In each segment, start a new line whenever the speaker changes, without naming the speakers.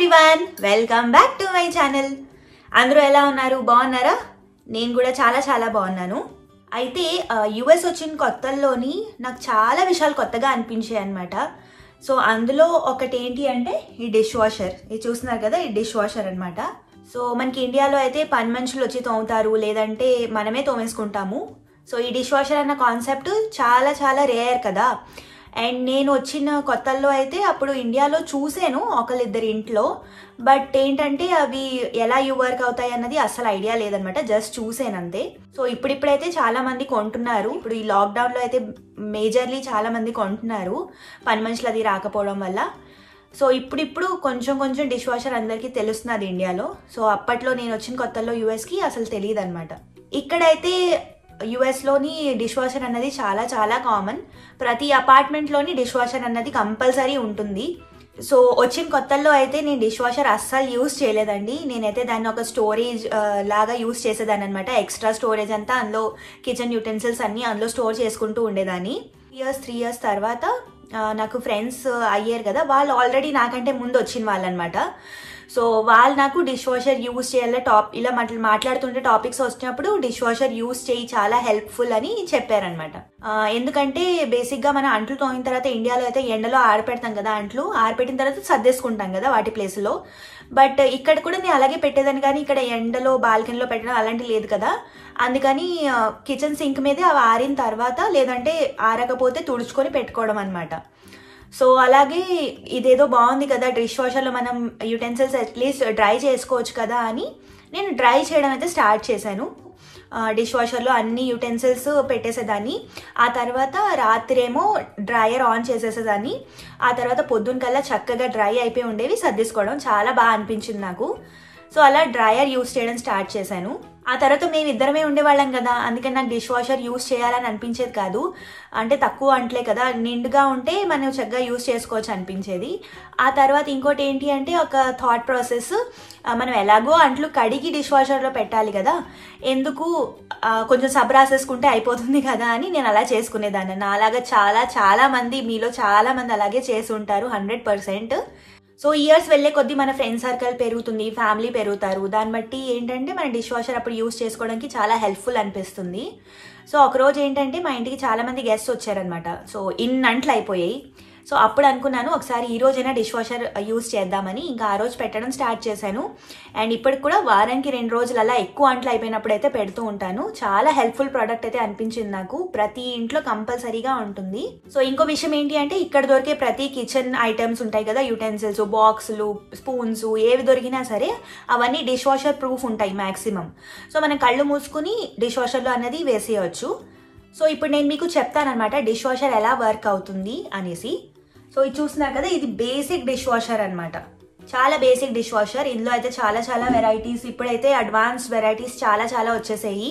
everyone welcome back to my channel అందరూ ఎలా ఉన్నారు బాగున్నారా నేను కూడా చాలా చాలా బాగున్నాను అయితే యుఎస్ వచ్చిన కొత్తల్లోని నాకు చాలా విషయాలు కొత్తగా అనిపించాయి అనమాట సో అందులో ఒకటి ఏంటి అంటే ఈ డిష్ వాషర్ ఇది చూస్తున్నారు కదా ఈ డిష్ వాషర్ అనమాట సో మనకి ఇండియాలో అయితే పని మనుషులు వచ్చి తోముతారు లేదంటే మనమే తోమేసుకుంటాము సో ఈ డిష్ వాషర్ అన్న కాన్సెప్ట్ చాలా చాలా రేర్ కదా అండ్ నేను వచ్చిన కొత్తల్లో అయితే అప్పుడు ఇండియాలో చూసాను ఒకళ్ళిద్దరి ఇంట్లో బట్ ఏంటంటే అవి ఎలా యూ వర్క్ అవుతాయి అన్నది అసలు ఐడియా లేదనమాట జస్ట్ చూసాను అంతే సో ఇప్పుడిప్పుడైతే చాలా మంది కొంటున్నారు ఇప్పుడు ఈ లాక్డౌన్లో అయితే మేజర్లీ చాలా మంది కొంటున్నారు పని మనుషులు అది రాకపోవడం వల్ల సో ఇప్పుడిప్పుడు కొంచెం కొంచెం డిష్ వాషర్ అందరికీ తెలుస్తున్నది ఇండియాలో సో అప్పట్లో నేను వచ్చిన కొత్తల్లో యూఎస్కి అసలు తెలియదు అనమాట ఇక్కడైతే యుఎస్లోని డిష్ వాషర్ అన్నది చాలా చాలా కామన్ ప్రతి అపార్ట్మెంట్లోని డిష్ వాషర్ అన్నది కంపల్సరీ ఉంటుంది సో వచ్చిన కొత్తల్లో అయితే నేను డిష్ వాషర్ అస్సలు యూస్ చేయలేదండి నేనైతే దాన్ని ఒక స్టోరేజ్ లాగా యూస్ చేసేదాన్ని అనమాట ఎక్స్ట్రా స్టోరేజ్ అంతా అందులో కిచెన్ యూటెన్సిల్స్ అన్నీ అందులో స్టోర్ చేసుకుంటూ ఉండేదాన్ని ఇయర్స్ త్రీ ఇయర్స్ తర్వాత ఆ, నాకు ఫ్రెండ్స్ అయ్యారు కదా వాళ్ళు ఆల్రెడీ నాకంటే ముందు వచ్చిన వాళ్ళు అనమాట సో వాళ్ళు నాకు డిష్ వాషర్ యూస్ చేయాలి టాప్ ఇలా మాట్లా మాట్లాడుతుంటే టాపిక్స్ వచ్చినప్పుడు డిష్ వాషర్ యూస్ చేయి చాలా హెల్ప్ఫుల్ అని చెప్పారనమాట ఎందుకంటే బేసిక్గా మన అంట్లు తోమిన తర్వాత ఇండియాలో అయితే ఎండలో ఆరపెడతాం కదా అంట్లు ఆరపెట్టిన తర్వాత సర్దేసుకుంటాం కదా వాటి ప్లేస్లో బట్ ఇక్కడ కూడా నేను అలాగే పెట్టేదాన్ని కానీ ఇక్కడ ఎండలో బాల్కనీలో పెట్టడం అలాంటి లేదు కదా అందుకని కిచెన్ సింక్ మీదే అవి ఆరిన తర్వాత లేదంటే ఆరకపోతే తుడుచుకొని పెట్టుకోవడం అనమాట సో అలాగే ఇదేదో బాగుంది కదా డిష్ వాషర్లో మనం యుటెన్సిల్స్ అట్లీస్ట్ డ్రై చేసుకోవచ్చు కదా అని నేను డ్రై చేయడం అయితే స్టార్ట్ చేశాను డిష్ వాషర్లో అన్ని యుటెన్సిల్స్ పెట్టేసేదాన్ని ఆ తర్వాత రాత్రేమో డ్రయర్ ఆన్ చేసేసేదాన్ని ఆ తర్వాత పొద్దున్న కల్లా చక్కగా డ్రై అయిపోయి ఉండేవి సర్దేసుకోవడం చాలా బాగా అనిపించింది నాకు సో అలా డ్రయర్ యూస్ చేయడం స్టార్ట్ చేశాను ఆ తర్వాత మేము ఇద్దరమే ఉండేవాళ్ళం కదా అందుకని నాకు డిష్ వాషర్ యూస్ చేయాలని అనిపించేది కాదు అంటే తక్కువ అంటలే కదా నిండుగా ఉంటే మనం చక్కగా యూస్ చేసుకోవచ్చు అనిపించేది ఆ తర్వాత ఇంకోటి ఏంటి అంటే ఒక థాట్ ప్రాసెస్ మనం ఎలాగో అంట్లు కడిగి డిష్ వాషర్లో పెట్టాలి కదా ఎందుకు ఆ, కొంచెం సబ్ రాసేసుకుంటే అయిపోతుంది కదా అని నేను అలా చేసుకునేదాన్ని నాలాగా చాలా చాలా మంది మీలో చాలా మంది అలాగే చేసి ఉంటారు హండ్రెడ్ పర్సెంట్ సో ఇయర్స్ వెళ్ళే కొద్దీ మన ఫ్రెండ్ సర్కిల్ పెరుగుతుంది ఫ్యామిలీ పెరుగుతారు దాన్ని బట్టి ఏంటంటే మన డిష్ వాషర్ అప్పుడు యూస్ చేసుకోవడానికి చాలా హెల్ప్ఫుల్ అనిపిస్తుంది సో ఒకరోజు ఏంటంటే మా ఇంటికి చాలా మంది గెస్ట్ వచ్చారనమాట సో ఇన్ అంట్లు అయిపోయాయి సో అప్పుడు అనుకున్నాను ఒకసారి ఈ రోజైనా డిష్ వాషర్ యూస్ చేద్దామని ఇంకా ఆ రోజు పెట్టడం స్టార్ట్ చేశాను అండ్ ఇప్పటికి కూడా వారానికి రెండు రోజులు అలా ఎక్కువ అంట్లు అయిపోయినప్పుడు అయితే పెడుతూ ఉంటాను చాలా హెల్ప్ఫుల్ ప్రోడక్ట్ అయితే అనిపించింది నాకు ప్రతి ఇంట్లో కంపల్సరీగా ఉంటుంది సో ఇంకో విషయం ఏంటి అంటే ఇక్కడ దొరికే ప్రతి కిచెన్ ఐటమ్స్ ఉంటాయి కదా యూటెన్సిల్స్ బాక్సులు స్పూన్స్ ఏవి దొరికినా సరే అవన్నీ డిష్ వాషర్ ప్రూఫ్ ఉంటాయి మాక్సిమం సో మనం కళ్ళు మూసుకుని డిష్ వాషర్లో అనేది వేసేయచ్చు సో ఇప్పుడు నేను మీకు చెప్తానమాట డిష్ వాషర్ ఎలా వర్క్ అవుతుంది అనేసి సో ఇది చూస్తున్నారు కదా ఇది బేసిక్ డిష్ వాషర్ అనమాట చాలా బేసిక్ డిష్ వాషర్ ఇందులో అయితే చాలా చాలా వెరైటీస్ ఇప్పుడైతే అడ్వాన్స్ వెరైటీస్ చాలా చాలా వచ్చేసాయి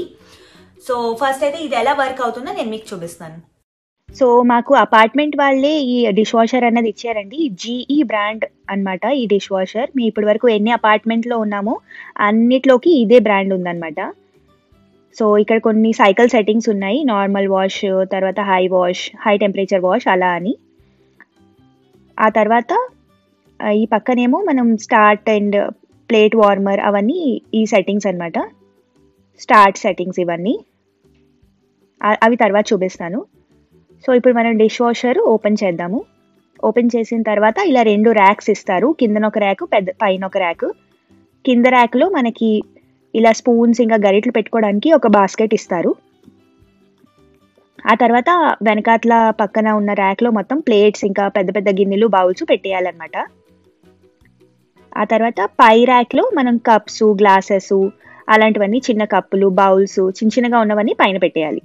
సో ఫస్ట్ అయితే ఇది ఎలా వర్క్ అవుతుందో నేను మీకు చూపిస్తాను
సో మాకు అపార్ట్మెంట్ వాళ్ళే ఈ డిష్ వాషర్ అన్నది ఇచ్చారండి జీఈ బ్రాండ్ అన్నమాట ఈ డిష్ వాషర్ మేము ఇప్పటి వరకు ఎన్ని అపార్ట్మెంట్లో ఉన్నామో అన్నిట్లోకి ఇదే బ్రాండ్ ఉందన్నమాట సో ఇక్కడ కొన్ని సైకిల్ సెట్టింగ్స్ ఉన్నాయి నార్మల్ వాష్ తర్వాత high wash high temperature wash అలా అని ఆ తర్వాత ఆ, ఈ పక్కనేమో మనం స్టార్ట్ అండ్ ప్లేట్ వార్మర్ అవన్నీ ఈ సెట్టింగ్స్ అన్నమాట స్టార్ట్ సెట్టింగ్స్ ఇవన్నీ ఆ- అవి తర్వాత చూపిస్తాను సో ఇప్పుడు మనం డిష్ వాషర్ ఓపెన్ చేద్దాము ఓపెన్ చేసిన తర్వాత ఇలా రెండు ర్యాక్స్ ఇస్తారు కిందన ఒక ర్యాక్ పెద్ద పైన ఒక ర్యాక్ కింద ర్యాక్లో మనకి ఇలా స్పూన్స్ ఇంకా గరిటలు పెట్టుకోవడానికి ఒక బాస్కెట్ ఇస్తారు ఆ తర్వాత వెనకాతల పక్కన ఉన్న ర్యాక్లో మొత్తం ప్లేట్స్ ఇంకా పెద్ద పెద్ద గిన్నెలు బౌల్స్ పెట్టేయాలన్నమాట ఆ తర్వాత పై ర్యాక్లో మనం కప్స్ గ్లాసెస్ అలాంటివన్నీ చిన్న కప్పులు బౌల్స్ చిన్న చిన్నగా ఉన్నవన్నీ పైన పెట్టేయాలి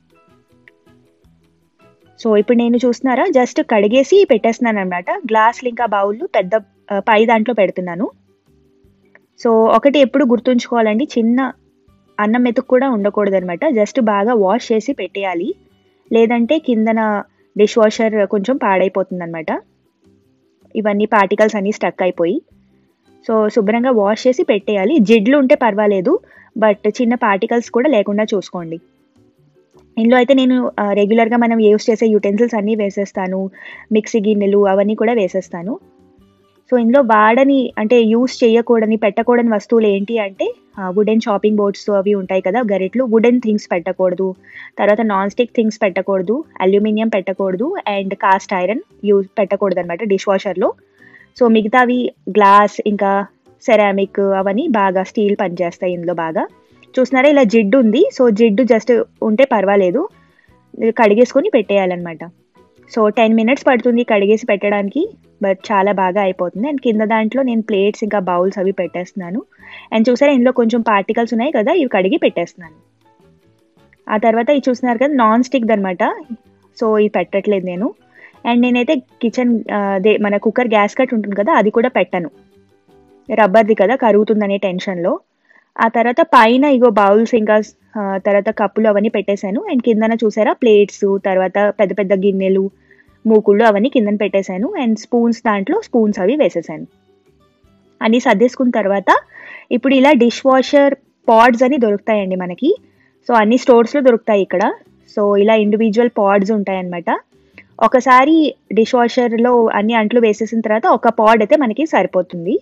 సో ఇప్పుడు నేను చూస్తున్నారా జస్ట్ కడిగేసి పెట్టేస్తున్నాను అనమాట గ్లాసులు ఇంకా బౌళ్ళు పెద్ద ఆ, పై దాంట్లో పెడుతున్నాను సో ఒకటి ఎప్పుడు గుర్తుంచుకోవాలండి చిన్న అన్నం మెతుకు కూడా ఉండకూడదు అనమాట జస్ట్ బాగా వాష్ చేసి పెట్టేయాలి లేదంటే కిందన డిష్ వాషర్ కొంచెం పాడైపోతుంది అనమాట ఇవన్నీ పార్టికల్స్ అన్నీ స్టక్ అయిపోయి సో శుభ్రంగా వాష్ చేసి పెట్టేయాలి జిడ్లు ఉంటే పర్వాలేదు బట్ చిన్న పార్టికల్స్ కూడా లేకుండా చూసుకోండి ఇందులో అయితే నేను ఆ, రెగ్యులర్గా మనం యూస్ చేసే యూటెన్సిల్స్ అన్నీ వేసేస్తాను మిక్సీ గిన్నెలు అవన్నీ కూడా వేసేస్తాను సో ఇందులో వాడని అంటే యూస్ చేయకూడని పెట్టకూడని వస్తువులు ఏంటి అంటే వుడెన్ చాపింగ్ బోర్డ్స్ అవి ఉంటాయి కదా గరిట్లు వుడెన్ థింగ్స్ పెట్టకూడదు తర్వాత నాన్ స్టిక్ థింగ్స్ పెట్టకూడదు అల్యూమినియం పెట్టకూడదు అండ్ కాస్ట్ ఐరన్ యూజ్ పెట్టకూడదు అనమాట డిష్ వాషర్లో సో మిగతావి గ్లాస్ ఇంకా సెరామిక్ అవన్నీ బాగా స్టీల్ పనిచేస్తాయి ఇందులో బాగా చూస్తున్నారా ఇలా జిడ్డు ఉంది సో జిడ్డు జస్ట్ ఉంటే పర్వాలేదు కడిగేసుకొని పెట్టేయాలన్నమాట సో టెన్ మినిట్స్ పడుతుంది కడిగేసి పెట్టడానికి బట్ చాలా బాగా అయిపోతుంది అండ్ కింద దాంట్లో నేను ప్లేట్స్ ఇంకా బౌల్స్ అవి పెట్టేస్తున్నాను అండ్ చూసారా ఇందులో కొంచెం పార్టికల్స్ ఉన్నాయి కదా ఇవి కడిగి పెట్టేస్తున్నాను ఆ తర్వాత ఇది చూస్తున్నారు కదా నాన్ స్టిక్ అనమాట సో ఇది పెట్టట్లేదు నేను అండ్ నేనైతే కిచెన్ అదే మన కుక్కర్ గ్యాస్ కట్ ఉంటుంది కదా అది కూడా పెట్టను రబ్బర్ది కదా కరుగుతుందనే టెన్షన్లో ఆ తర్వాత పైన ఇగో బౌల్స్ ఇంకా ఆ, తర్వాత కప్పులు అవన్నీ పెట్టేశాను అండ్ కిందన చూసారా ప్లేట్స్ తర్వాత పెద్ద పెద్ద గిన్నెలు మూకుళ్ళు అవన్నీ కిందన పెట్టేశాను అండ్ స్పూన్స్ దాంట్లో స్పూన్స్ అవి వేసేసాను అన్నీ సర్దేసుకున్న తర్వాత ఇప్పుడు ఇలా డిష్ వాషర్ పాడ్స్ అని దొరుకుతాయండి మనకి సో అన్ని స్టోర్స్లో దొరుకుతాయి ఇక్కడ సో ఇలా ఇండివిజువల్ పాడ్స్ ఉంటాయన్నమాట ఒకసారి డిష్ వాషర్లో అన్ని అంట్లు వేసేసిన తర్వాత ఒక పాడ్ అయితే మనకి సరిపోతుంది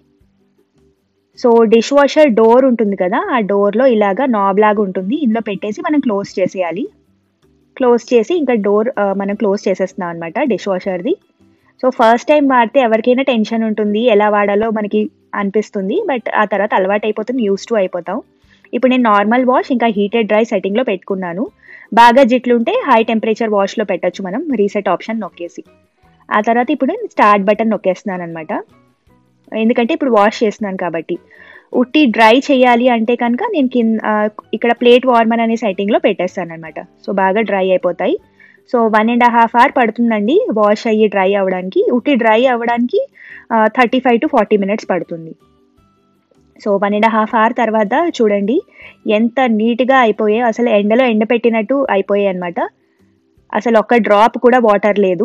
సో డిష్ వాషర్ డోర్ ఉంటుంది కదా ఆ డోర్లో ఇలాగా నాబ్ లాగా ఉంటుంది ఇందులో పెట్టేసి మనం క్లోజ్ చేసేయాలి క్లోజ్ చేసి ఇంకా డోర్ మనం క్లోజ్ చేసేస్తున్నాం అనమాట డిష్ వాషర్ది సో ఫస్ట్ టైం వాడితే ఎవరికైనా టెన్షన్ ఉంటుంది ఎలా వాడాలో మనకి అనిపిస్తుంది బట్ ఆ తర్వాత అలవాటు అయిపోతుంది యూస్ టు అయిపోతాం ఇప్పుడు నేను నార్మల్ వాష్ ఇంకా హీటెడ్ డ్రై సెట్టింగ్లో పెట్టుకున్నాను బాగా జిట్లుంటే హై టెంపరేచర్ వాష్లో పెట్టొచ్చు మనం రీసెట్ ఆప్షన్ నొక్కేసి ఆ తర్వాత ఇప్పుడు నేను స్టార్ట్ బటన్ నొక్కేస్తున్నాను అనమాట ఎందుకంటే ఇప్పుడు వాష్ చేస్తున్నాను కాబట్టి ఉట్టి డ్రై చేయాలి అంటే కనుక నేను కింద ఆ, ఇక్కడ ప్లేట్ వార్మర్ అనే సెట్టింగ్లో పెట్టేస్తాను అనమాట సో బాగా డ్రై అయిపోతాయి so one and half hour పడుతుందండి వాష్ అయ్యి డ్రై అవ్వడానికి ఉట్టి డ్రై అవ్వడానికి thirty five to forty minutes పడుతుంది so one and half hour తర్వాత చూడండి ఎంత నీట్గా అయిపోయాయి అసలు ఎండలో ఎండపెట్టినట్టు అయిపోయాయి అనమాట అసలు ఒక్క డ్రాప్ కూడా వాటర్ లేదు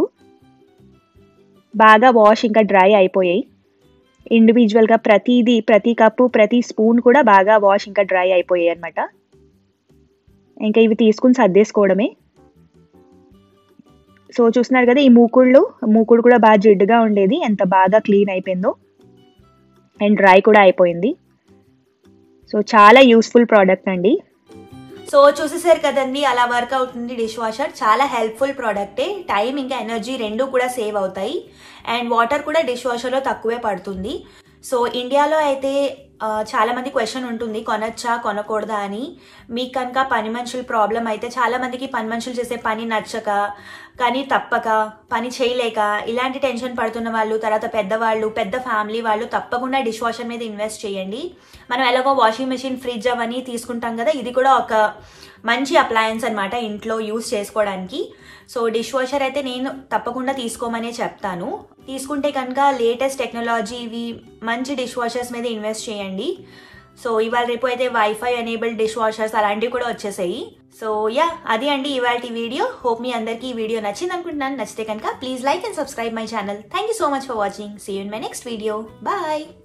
బాగా వాష్ ఇంకా డ్రై అయిపోయాయి ఇండివిజువల్గా ప్రతిదీ ప్రతి కప్పు ప్రతి స్పూన్ కూడా బాగా వాష్ ఇంకా డ్రై అయిపోయాయి అనమాట ఇంకా ఇవి తీసుకుని సర్దేసుకోవడమే సో చూస్తున్నారు కదా ఈ మూకుళ్ళు మూకుడు కూడా బాగా జిడ్డుగా ఉండేది ఎంత బాగా క్లీన్ అయిపోయిందో అండ్ డ్రై కూడా అయిపోయింది సో చాలా యూస్ఫుల్ ప్రోడక్ట్ అండి
సో చూసేసారు కదండి అలా వర్క్ అవుతుంది డిష్ వాషర్ చాలా హెల్ప్ఫుల్ ప్రోడక్టే టైం ఇంకా ఎనర్జీ రెండు కూడా సేవ్ అవుతాయి అండ్ వాటర్ కూడా డిష్ వాషర్లో తక్కువే పడుతుంది సో ఇండియాలో అయితే ఆ, చాలా మంది క్వశ్చన్ ఉంటుంది కొనొచ్చా కొనకూడదా అని మీకు కనుక పని మనుషుల ప్రాబ్లం అయితే చాలా మందికి పని మనుషులు చేసే పని నచ్చక కానీ తప్పక పని చేయలేక ఇలాంటి టెన్షన్ పడుతున్న వాళ్ళు తర్వాత పెద్దవాళ్ళు పెద్ద ఫ్యామిలీ వాళ్ళు తప్పకుండా డిష్ వాషర్ మీద ఇన్వెస్ట్ చేయండి మనం ఎలాగో వాషింగ్ మెషిన్ ఫ్రిడ్జ్ అవన్నీ తీసుకుంటాం కదా ఇది కూడా ఒక మంచి అప్లయన్స్ అన్నమాట ఇంట్లో యూస్ చేసుకోవడానికి సో డిష్ వాషర్ అయితే నేను తప్పకుండా తీసుకోమనే చెప్తాను తీసుకుంటే కనుక లేటెస్ట్ టెక్నాలజీ ఇవి మంచి డిష్ వాషర్స్ మీద ఇన్వెస్ట్ చేయండి సో ఇవాళ రేపు అయితే వైఫై ఎనేబుల్డ్ డిష్ వాషర్స్ అలాంటివి కూడా వచ్చేసాయి సో యా అది అండి ఇవాళ వీడియో హోప్ మీ అందరికీ ఈ వీడియో నచ్చింది అనుకుంటున్నాను నచ్చితే కనుక please like and subscribe my channel thank you so much for watching see you in my next video bye